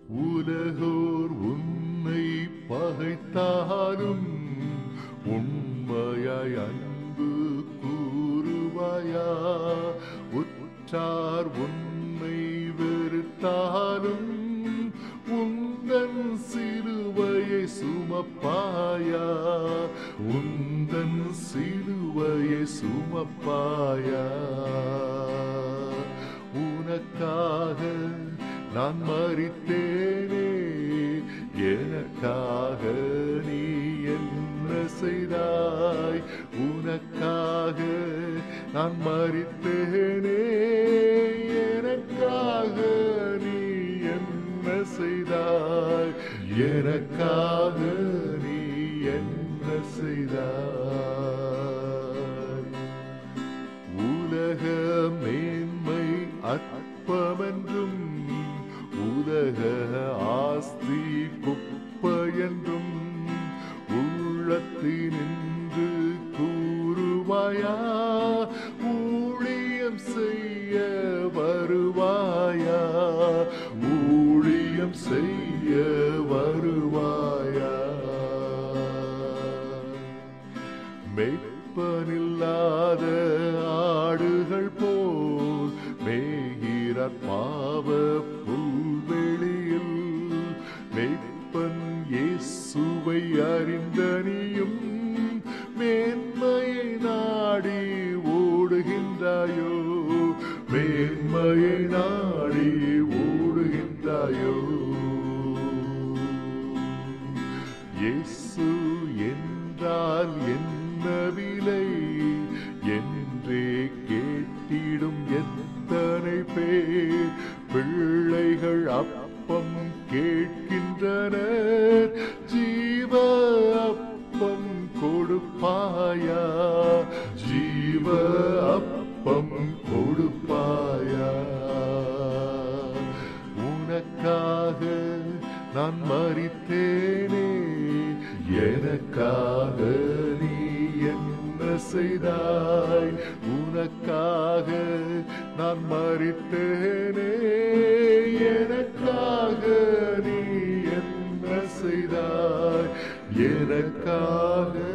உலகோர் உன்னை பகைத்தாலும் உண்மையாய் அன்பு கூறுவாயா உற்றார் உன்னை வெறுத்தாலும் உந்தன் சிலுவையை சுமப்பாயா உந்தன் சிலுவையை சுமப்பாயா உனக்காக நான் மறித்தேனே எனக்காக நீ என்ன செய்தாய் உனக்காக நான் மறித்தேனே எனக்காக நீ என்ன செய்தாய் எனக்காக நீ என்ன செய்தாய் உலக மேன்மை அற்பமென்றும் உலக ஆஸ்தி குப்பையென்றும் உள்ளத்தினின்று கூறுவாயா ஊழியம் செய்ய வருவாயா ஊழியம் செய்ய வருவாயா மெய்ப்பனில்லாத ஆடுகள் போல் மேகிறார் பாவ புல்வெளியில் மெய்ப்பன் இயேசுவை அறிந்தனியும் மேன்மையை நாடி ஓடுகின்றாயோ மேன்மையை நாடி ஓடுகின்றாயோ இயேசு என்றால் என்ன விலை என்றே கேட்டிடும் எத்தனை பேர் பிள்ளைகள் அப்பம் கேட்கின்றனர் ஜீவ அப்பம் கொடுப்பாயா ஜீவ அப்பம் கொடுப்பாயா உனக்காக நான் மறித்தேனே எனக்காக நீ என்ன செய்தாய் உனக்காக நான் மறித்தேனே எனக்காக நீ என்ன செய்தாய் எனக்காக